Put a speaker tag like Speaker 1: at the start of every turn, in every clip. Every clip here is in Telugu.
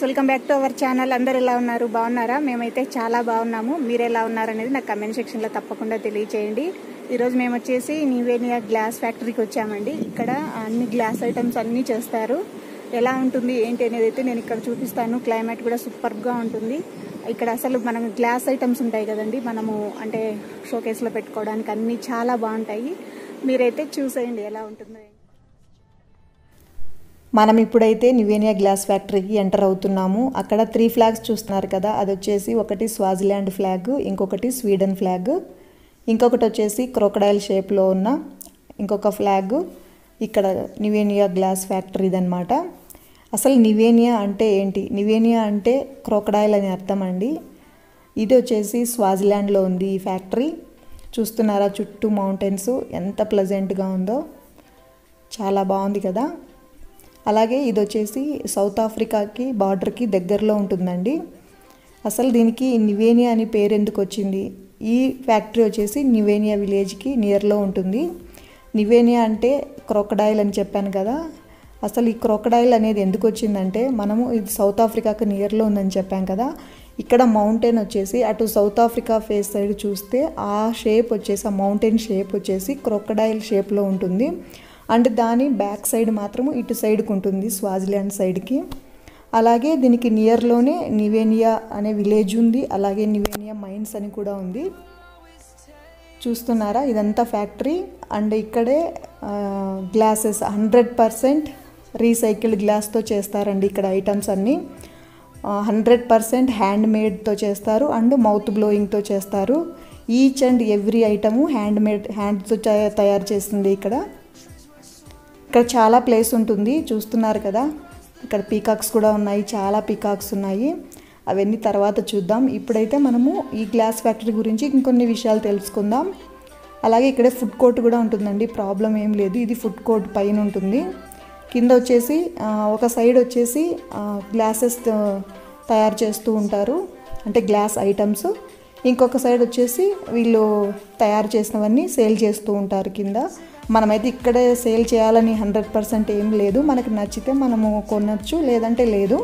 Speaker 1: welcome back to our channel అందరు ఎలా ఉన్నారు బాగున్నారా మేమైతే చాలా బాగున్నాము మీరు ఎలా ఉన్నారు అనేది నాకు కమెంట్ సెక్షన్లో తప్పకుండా తెలియచేయండి ఈరోజు మేము వచ్చేసి నివేనియా గ్లాస్ ఫ్యాక్టరీకి వచ్చామండి ఇక్కడ అన్ని గ్లాస్ ఐటమ్స్ అన్నీ చేస్తారు ఎలా ఉంటుంది ఏంటి అనేది అయితే నేను ఇక్కడ చూపిస్తాను క్లైమేట్ కూడా సూపర్గా ఉంటుంది ఇక్కడ అసలు మనం గ్లాస్ ఐటమ్స్ ఉంటాయి కదండి మనము అంటే షోకేస్లో పెట్టుకోవడానికి అన్నీ చాలా బాగుంటాయి మీరైతే చూసేయండి ఎలా ఉంటుందో
Speaker 2: మనం ఇప్పుడైతే నివేనియా గ్లాస్ ఫ్యాక్టరీకి ఎంటర్ అవుతున్నాము అక్కడ త్రీ ఫ్లాగ్స్ చూస్తున్నారు కదా అది వచ్చేసి ఒకటి స్వాజిలాండ్ ఫ్లాగ్ ఇంకొకటి స్వీడన్ ఫ్లాగ్ ఇంకొకటి వచ్చేసి క్రొకడైల్ షేప్లో ఉన్న ఇంకొక ఫ్లాగ్ ఇక్కడ నివేనియా గ్లాస్ ఫ్యాక్టరీది అనమాట అసలు నివేనియా అంటే ఏంటి నివేనియా అంటే క్రొకడైల్ అని అర్థం అండి ఇది వచ్చేసి స్వాజిలాండ్లో ఉంది ఈ ఫ్యాక్టరీ చూస్తున్నారా చుట్టూ మౌంటైన్స్ ఎంత ప్లజెంట్గా ఉందో చాలా బాగుంది కదా అలాగే ఇది వచ్చేసి సౌత్ ఆఫ్రికాకి బార్డర్కి దగ్గరలో ఉంటుందండి అసలు దీనికి నివేనియా అని పేరు ఎందుకు వచ్చింది ఈ ఫ్యాక్టరీ వచ్చేసి నివేనియా విలేజ్కి నియర్లో ఉంటుంది నివేనియా అంటే క్రొకడైల్ అని చెప్పాను కదా అసలు ఈ క్రొకడైల్ అనేది ఎందుకు వచ్చిందంటే మనము ఇది సౌత్ ఆఫ్రికాకి నియర్లో ఉందని చెప్పాం కదా ఇక్కడ మౌంటైన్ వచ్చేసి అటు సౌత్ ఆఫ్రికా ఫేస్ సైడ్ చూస్తే ఆ షేప్ వచ్చేసి ఆ మౌంటైన్ షేప్ వచ్చేసి క్రొకడైల్ షేప్లో ఉంటుంది అండ్ దాని బ్యాక్ సైడ్ మాత్రం ఇటు సైడ్కి ఉంటుంది స్వాజిలాండ్ సైడ్కి అలాగే దీనికి నియర్లోనే నివేనియా అనే విలేజ్ ఉంది అలాగే నివేనియా మైన్స్ అని కూడా ఉంది చూస్తున్నారా ఇదంతా ఫ్యాక్టరీ అండ్ ఇక్కడే గ్లాసెస్ హండ్రెడ్ పర్సెంట్ రీసైకిల్డ్ గ్లాస్తో చేస్తారండి ఇక్కడ ఐటమ్స్ అన్నీ హండ్రెడ్ పర్సెంట్ హ్యాండ్ మేడ్తో చేస్తారు అండ్ మౌత్ బ్లోయింగ్తో చేస్తారు each and every item hand made హ్యాండ్తో తయారు చేస్తుంది ఇక్కడ ఇక్కడ చాలా ప్లేస్ ఉంటుంది చూస్తున్నారు కదా ఇక్కడ పీకాక్స్ కూడా ఉన్నాయి చాలా పీకాక్స్ ఉన్నాయి అవన్నీ తర్వాత చూద్దాం ఇప్పుడైతే మనము ఈ గ్లాస్ ఫ్యాక్టరీ గురించి ఇంకొన్ని విషయాలు తెలుసుకుందాం అలాగే ఇక్కడే ఫుడ్ కోర్ట్ కూడా ఉంటుందండి ప్రాబ్లం ఏం లేదు ఇది ఫుడ్ కోర్ట్ పైన ఉంటుంది కింద వచ్చేసి ఒక సైడ్ వచ్చేసి గ్లాసెస్ తయారు చేస్తూ ఉంటారు అంటే గ్లాస్ ఐటమ్స్ ఇంకొక సైడ్ వచ్చేసి వీళ్ళు తయారు చేసినవన్నీ సేల్ చేస్తూ ఉంటారు కింద మనమైతే ఇక్కడే సేల్ చేయాలని హండ్రెడ్ పర్సెంట్ ఏం లేదు మనకు నచ్చితే మనము కొనచ్చు లేదంటే లేదు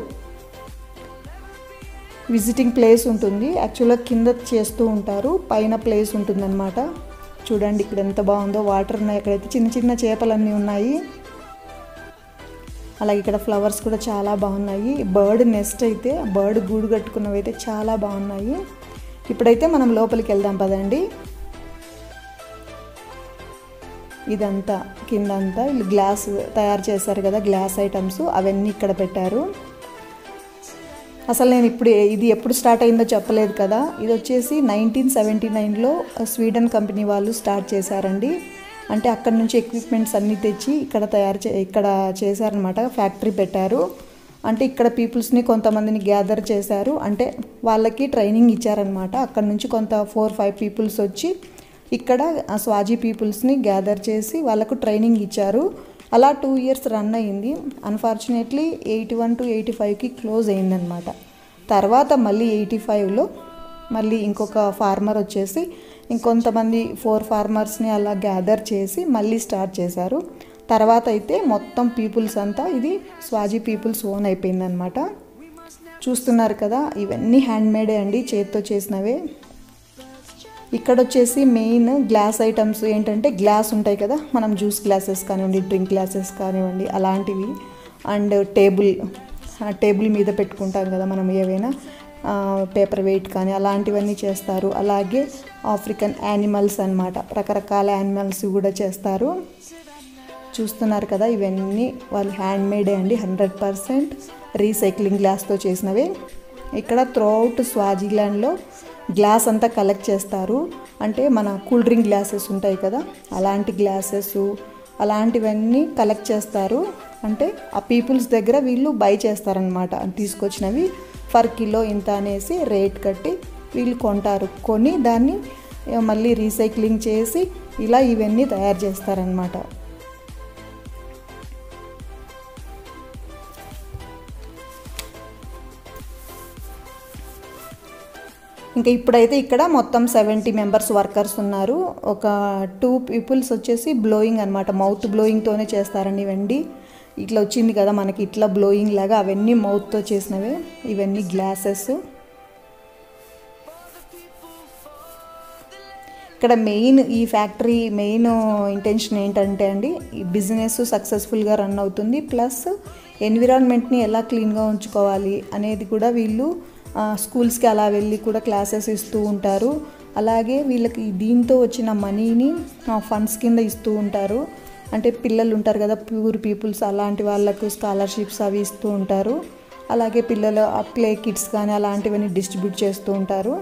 Speaker 2: విజిటింగ్ ప్లేస్ ఉంటుంది యాక్చువల్గా కింద చేస్తూ ఉంటారు పైన ప్లేస్ ఉంటుందన్నమాట చూడండి ఇక్కడ ఎంత బాగుందో వాటర్ ఉన్నాయి అక్కడైతే చిన్న చిన్న చేపలన్నీ ఉన్నాయి అలాగే ఇక్కడ ఫ్లవర్స్ కూడా చాలా బాగున్నాయి బర్డ్ నెస్ట్ అయితే బర్డ్ గూడు కట్టుకున్నవి అయితే చాలా బాగున్నాయి ఇప్పుడైతే మనం లోపలికి వెళ్దాం పదండి ఇదంతా కిందంతా వీళ్ళు గ్లాస్ తయారు చేశారు కదా గ్లాస్ ఐటమ్స్ అవన్నీ ఇక్కడ పెట్టారు అసలు నేను ఇప్పుడు ఇది ఎప్పుడు స్టార్ట్ అయిందో చెప్పలేదు కదా ఇది వచ్చేసి నైన్టీన్ సెవెంటీ నైన్లో స్వీడన్ కంపెనీ వాళ్ళు స్టార్ట్ చేశారండి అంటే అక్కడ నుంచి ఎక్విప్మెంట్స్ అన్నీ తెచ్చి ఇక్కడ తయారు చే ఇక్కడ చేశారనమాట ఫ్యాక్టరీ పెట్టారు అంటే ఇక్కడ పీపుల్స్ని కొంతమందిని గ్యాదర్ చేశారు అంటే వాళ్ళకి ట్రైనింగ్ ఇచ్చారనమాట అక్కడ నుంచి కొంత ఫోర్ ఫైవ్ పీపుల్స్ వచ్చి ఇక్కడ స్వాజీ పీపుల్స్ని గ్యాదర్ చేసి వాళ్ళకు ట్రైనింగ్ ఇచ్చారు అలా టూ ఇయర్స్ రన్ అయింది unfortunately eighty one to eighty ఫైవ్కి క్లోజ్ అయిందనమాట తర్వాత మళ్ళీ ఎయిటీ ఫైవ్లో మళ్ళీ ఇంకొక ఫార్మర్ వచ్చేసి ఇంకొంతమంది ఫోర్ ఫార్మర్స్ని అలా గ్యాదర్ చేసి మళ్ళీ స్టార్ట్ చేశారు తర్వాత అయితే మొత్తం పీపుల్స్ అంతా ఇది స్వాజీ పీపుల్స్ ఓన్ అయిపోయిందనమాట చూస్తున్నారు కదా ఇవన్నీ హ్యాండ్మేడే అండి చేతితో చేసినవే ఇక్కడ వచ్చేసి మెయిన్ గ్లాస్ ఐటమ్స్ ఏంటంటే గ్లాస్ ఉంటాయి కదా మనం జ్యూస్ గ్లాసెస్ కానివ్వండి డ్రింక్ గ్లాసెస్ కానివ్వండి అలాంటివి అండ్ టేబుల్ టేబుల్ మీద పెట్టుకుంటాం కదా మనం ఏవైనా పేపర్ వెయిట్ కానీ అలాంటివన్నీ చేస్తారు అలాగే ఆఫ్రికన్ యానిమల్స్ అనమాట రకరకాల యానిమల్స్ కూడా చేస్తారు చూస్తున్నారు కదా ఇవన్నీ వాళ్ళు హ్యాండ్ మేడే అండి హండ్రెడ్ పర్సెంట్ రీసైక్లింగ్ గ్లాస్తో చేసినవే ఇక్కడ త్రూఅవుట్ స్వాజిలాండ్లో గ్లాస్ అంతా కలెక్ట్ చేస్తారు అంటే మన కూల్ డ్రింక్ గ్లాసెస్ ఉంటాయి కదా అలాంటి గ్లాసెస్ అలాంటివన్నీ కలెక్ట్ చేస్తారు అంటే ఆ పీపుల్స్ దగ్గర వీళ్ళు బై చేస్తారనమాట తీసుకొచ్చినవి ఫర్ కిలో ఇంత అనేసి రేట్ కట్టి వీళ్ళు కొంటారు కొని దాన్ని మళ్ళీ రీసైక్లింగ్ చేసి ఇలా ఇవన్నీ తయారు చేస్తారనమాట ఇంకా ఇప్పుడైతే ఇక్కడ మొత్తం సెవెంటీ మెంబర్స్ వర్కర్స్ ఉన్నారు ఒక టూ పీపుల్స్ వచ్చేసి బ్లోయింగ్ అనమాట మౌత్ బ్లోయింగ్తోనే చేస్తారండి ఇవండి ఇట్లా వచ్చింది కదా మనకి ఇట్లా బ్లోయింగ్ లాగా అవన్నీ మౌత్తో చేసినవే ఇవన్నీ గ్లాసెస్ ఇక్కడ మెయిన్ ఈ ఫ్యాక్టరీ మెయిన్ ఇంటెన్షన్ ఏంటంటే అండి ఈ బిజినెస్ సక్సెస్ఫుల్గా రన్ అవుతుంది ప్లస్ ఎన్విరాన్మెంట్ని ఎలా క్లీన్గా ఉంచుకోవాలి అనేది కూడా వీళ్ళు స్కూల్స్కి అలా వెళ్ళి కూడా క్లాసెస్ ఇస్తూ ఉంటారు అలాగే వీళ్ళకి దీంతో వచ్చిన మనీని ఫండ్స్ కింద ఇస్తూ ఉంటారు అంటే పిల్లలు ఉంటారు కదా ప్యూర్ పీపుల్స్ అలాంటి వాళ్ళకు స్కాలర్షిప్స్ అవి ఇస్తూ ఉంటారు అలాగే పిల్లలు ప్లే కిట్స్ కానీ అలాంటివన్నీ డిస్ట్రిబ్యూట్ చేస్తూ ఉంటారు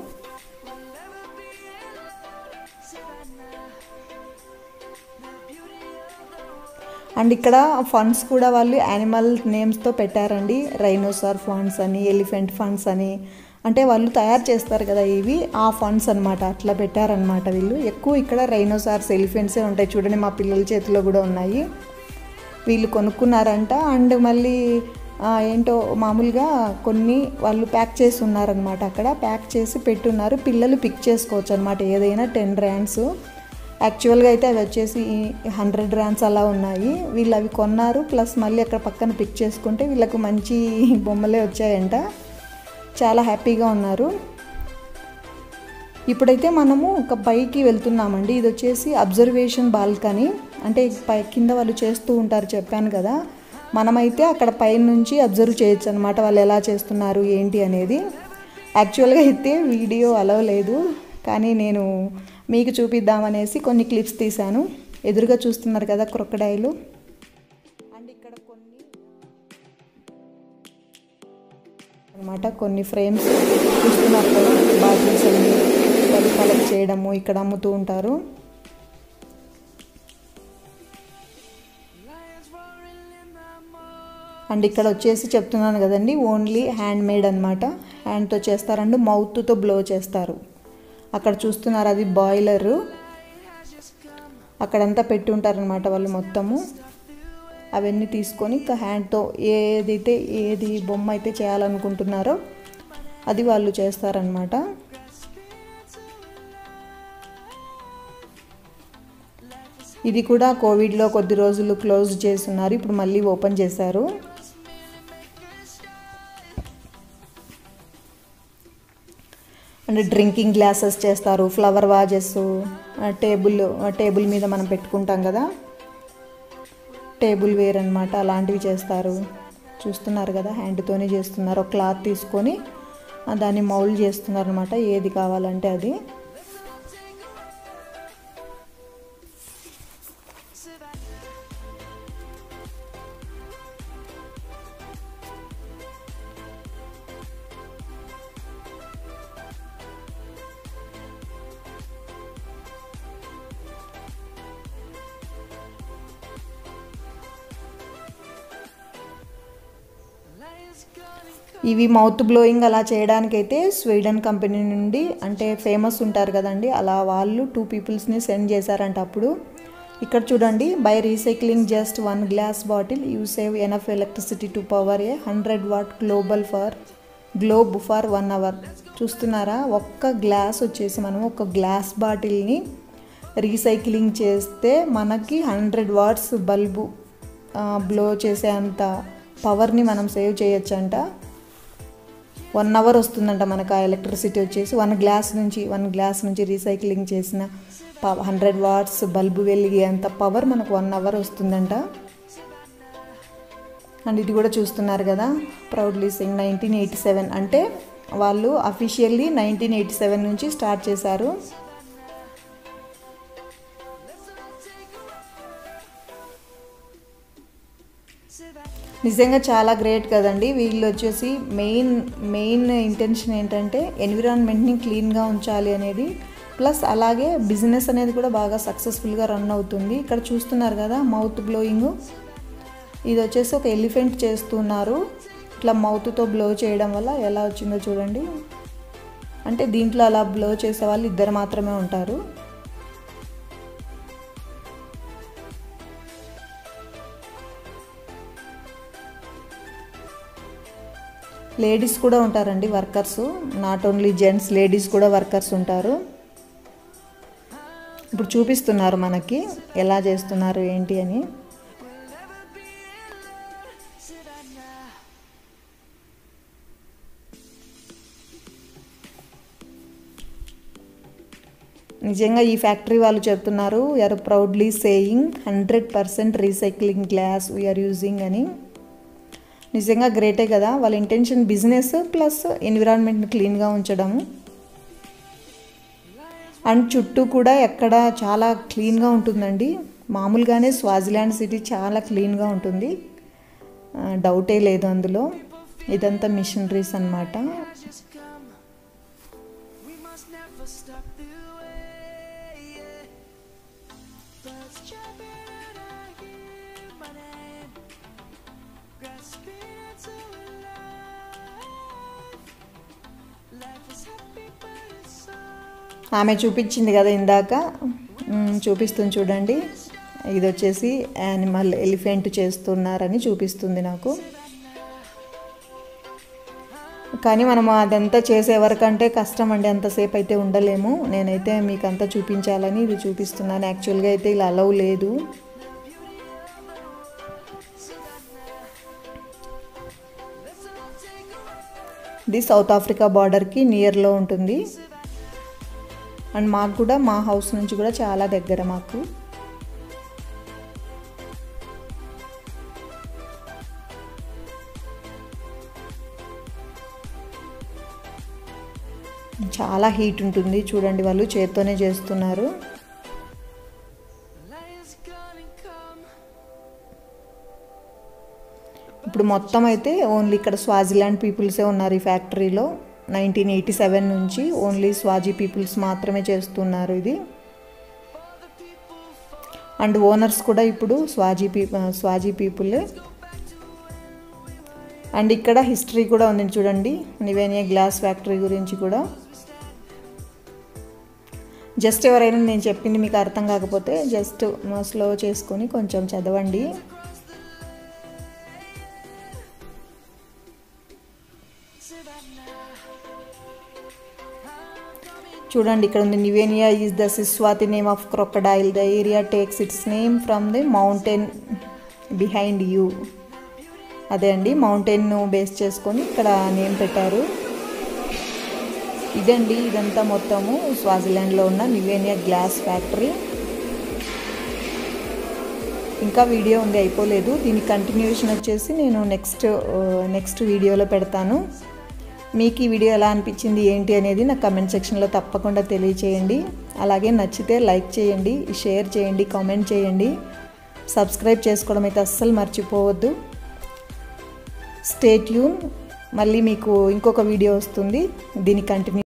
Speaker 2: అండ్ ఇక్కడ ఫండ్స్ కూడా వాళ్ళు యానిమల్ నేమ్స్తో పెట్టారండి రైనోసార్ ఫండ్స్ అని ఎలిఫెంట్ ఫండ్స్ అని అంటే వాళ్ళు తయారు చేస్తారు కదా ఇవి ఆ ఫండ్స్ అనమాట అట్లా పెట్టారనమాట వీళ్ళు ఎక్కువ ఇక్కడ రైనోసార్స్ ఎలిఫెంట్సే ఉంటాయి చూడండి మా పిల్లల చేతిలో కూడా ఉన్నాయి వీళ్ళు కొనుక్కున్నారంట అండ్ మళ్ళీ ఏంటో మామూలుగా కొన్ని వాళ్ళు ప్యాక్ చేసి ఉన్నారనమాట అక్కడ ప్యాక్ చేసి పెట్టున్నారు పిల్లలు పిక్ చేసుకోవచ్చు అనమాట ఏదైనా టెన్ ర్యాండ్స్ యాక్చువల్గా అయితే అవి వచ్చేసి హండ్రెడ్ ర్యాండ్స్ అలా ఉన్నాయి వీళ్ళు అవి కొన్నారు ప్లస్ మళ్ళీ అక్కడ పక్కన పిక్ చేసుకుంటే వీళ్ళకు మంచి బొమ్మలే వచ్చాయంట చాలా హ్యాపీగా ఉన్నారు ఇప్పుడైతే మనము ఒక పైకి వెళ్తున్నామండి ఇది వచ్చేసి అబ్జర్వేషన్ బాల్కనీ అంటే పై కింద వాళ్ళు చేస్తూ ఉంటారు చెప్పాను కదా మనమైతే అక్కడ పైన నుంచి అబ్జర్వ్ చేయొచ్చు అనమాట వాళ్ళు ఎలా చేస్తున్నారు ఏంటి అనేది యాక్చువల్గా అయితే వీడియో అలవ్ లేదు కానీ నేను మీకు చూపిద్దామనేసి కొన్ని క్లిప్స్ తీశాను ఎదురుగా చూస్తున్నారు కదా క్రొక్కడాయిలు అండ్ ఇక్కడ కొన్ని అనమాట కొన్ని ఫ్రేమ్స్ చూస్తున్నారు కదా బాటిల్స్ అన్ని వాళ్ళు కలెక్ట్ చేయడము ఇక్కడ అమ్ముతూ ఉంటారు అండ్ ఇక్కడ వచ్చేసి చెప్తున్నాను కదండి ఓన్లీ హ్యాండ్ మేడ్ అనమాట హ్యాండ్తో చేస్తారండి మౌత్తో బ్లో చేస్తారు అక్కడ చూస్తున్నారు అది బాయిలరు అక్కడంతా పెట్టి ఉంటారనమాట వాళ్ళు మొత్తము అవన్నీ తీసుకొని ఇంకా హ్యాండ్తో ఏదైతే ఏది బొమ్మ అయితే చేయాలనుకుంటున్నారో అది వాళ్ళు చేస్తారనమాట ఇది కూడా కోవిడ్లో కొద్ది రోజులు క్లోజ్ చేస్తున్నారు ఇప్పుడు మళ్ళీ ఓపెన్ చేశారు అండ్ డ్రింకింగ్ గ్లాసెస్ చేస్తారు ఫ్లవర్ వాజెస్ టేబుల్ టేబుల్ మీద మనం పెట్టుకుంటాం కదా టేబుల్ వేర్ అనమాట అలాంటివి చేస్తారు చూస్తున్నారు కదా హ్యాండ్తోనే చేస్తున్నారు ఒక క్లాత్ తీసుకొని దాన్ని మౌల్డ్ చేస్తున్నారు అనమాట ఏది కావాలంటే అది ఇవి మౌత్ బ్లోయింగ్ అలా చేయడానికైతే స్వీడన్ కంపెనీ నుండి అంటే ఫేమస్ ఉంటారు కదండి అలా వాళ్ళు టూ పీపుల్స్ని సెండ్ చేశారంట అప్పుడు ఇక్కడ చూడండి by recycling just one glass bottle you save enough electricity to power a hundred watt global for globe for one hour చూస్తున్నారా ఒక్క గ్లాస్ వచ్చేసి మనం ఒక గ్లాస్ బాటిల్ని రీసైక్లింగ్ చేస్తే మనకి హండ్రెడ్ వాట్స్ బల్బు బ్లో చేసే అంత పవర్ని మనం సేవ్ చేయొచ్చంట వన్ అవర్ వస్తుందంట మనకు ఆ ఎలక్ట్రిసిటీ వచ్చేసి వన్ గ్లాస్ నుంచి వన్ గ్లాస్ నుంచి రీసైక్లింగ్ చేసిన హండ్రెడ్ వాట్స్ బల్బు వెలిగే అంత పవర్ మనకు వన్ అవర్ వస్తుందంట అండ్ ఇది కూడా చూస్తున్నారు కదా proudly since nineteen eighty seven అంటే వాళ్ళు అఫీషియల్లీ నైన్టీన్ ఎయిటీ సెవెన్ నుంచి స్టార్ట్ చేశారు నిజంగా చాలా గ్రేట్ కదండి వీళ్ళు వచ్చేసి మెయిన్ మెయిన్ ఇంటెన్షన్ ఏంటంటే ఎన్విరాన్మెంట్ని క్లీన్గా ఉంచాలి అనేది ప్లస్ అలాగే బిజినెస్ అనేది కూడా బాగా సక్సెస్ఫుల్గా రన్ అవుతుంది ఇక్కడ చూస్తున్నారు కదా మౌత్ బ్లోయింగ్ ఇది వచ్చేసి ఒక ఎలిఫెంట్ చేస్తున్నారు ఇట్లా మౌత్తో బ్లో చేయడం వల్ల ఎలా వచ్చిందో చూడండి అంటే దీంట్లో అలా బ్లో చేసే వాళ్ళు ఇద్దరు మాత్రమే ఉంటారు లేడీస్ కూడా ఉంటారండి workers not only gents ladies కూడా వర్కర్స్ ఉంటారు ఇప్పుడు చూపిస్తున్నారు మనకి ఎలా చేస్తున్నారు ఏంటి అని నిజంగా ఈ ఫ్యాక్టరీ వాళ్ళు చెప్తున్నారు are proudly saying hundred percent recycling glass we are using అని నిజంగా గ్రేటే కదా వాళ్ళ ఇంటెన్షన్ బిజినెస్ ప్లస్ ఎన్విరాన్మెంట్ని క్లీన్గా ఉంచడము అండ్ చుట్టూ కూడా ఎక్కడ చాలా క్లీన్గా ఉంటుందండి మామూలుగానే స్వాజిలాండ్ సిటీ చాలా క్లీన్గా ఉంటుంది డౌటే లేదు అందులో ఇదంతా మిషనరీస్ అనమాట ఆమె చూపించింది కదా ఇందాక మ్, చూపిస్తుంది చూడండి ఇది వచ్చేసి యానిమల్ ఎలిఫెంట్ చేస్తున్నారని చూపిస్తుంది నాకు కానీ మనం అదంతా చేసే వరకంటే కష్టం అండి అంతసేపు అయితే ఉండలేము నేనైతే మీకు అంతా చూపించాలని ఇది చూపిస్తున్నాను యాక్చువల్గా అయితే ఇలా అలవ్ లేదు ఇది సౌత్ ఆఫ్రికా బార్డర్కి నియర్లో ఉంటుంది అండ్ మాకు కూడా మా హౌస్ నుంచి కూడా చాలా దగ్గర మాకు చాలా హీట్ ఉంటుంది చూడండి వాళ్ళు చేత్తోనే చేస్తున్నారు ఇప్పుడు మొత్తం అయితే ఓన్లీ ఇక్కడ స్వాజిలాండ్ పీపుల్సే ఉన్నారు ఈ ఫ్యాక్టరీలో నైన్టీన్ ఎయిటీ సెవెన్ నుంచి ఓన్లీ స్వాజీ పీపుల్స్ మాత్రమే చేస్తున్నారు ఇది అండ్ ఓనర్స్ కూడా ఇప్పుడు స్వాజీ పీ స్వాజీ పీపులే అండ్ ఇక్కడ హిస్టరీ కూడా ఉంది చూడండి నివేనియా గ్లాస్ ఫ్యాక్టరీ గురించి కూడా జస్ట్ ఎవరైనా నేను చెప్పింది మీకు అర్థం కాకపోతే జస్ట్ స్లో చేసుకొని కొంచెం చదవండి చూడండి ఇక్కడ ఉంది నివేనియా is the Siswati name of crocodile the area takes its name from the mountain behind you అదే అండి మౌంటైన్ను బేస్ చేసుకొని ఇక్కడ నేమ్ పెట్టారు ఇదండి ఇదంతా మొత్తము స్వాజిలాండ్లో ఉన్న నివేనియా గ్లాస్ ఫ్యాక్టరీ ఇంకా వీడియో ఉంది అయిపోలేదు దీని కంటిన్యూషన్ వచ్చేసి నేను నెక్స్ట్ నెక్స్ట్ వీడియోలో పెడతాను మీకు ఈ వీడియో ఎలా అనిపించింది ఏంటి అనేది నా కమెంట్ సెక్షన్లో తప్పకుండా తెలియచేయండి అలాగే నచ్చితే లైక్ చేయండి షేర్ చేయండి కామెంట్ చేయండి సబ్స్క్రైబ్ చేసుకోవడం అయితే అస్సలు మర్చిపోవద్దు స్టే ట్యూన్ మళ్ళీ మీకు ఇంకొక వీడియో వస్తుంది దీని కంటిన్యూ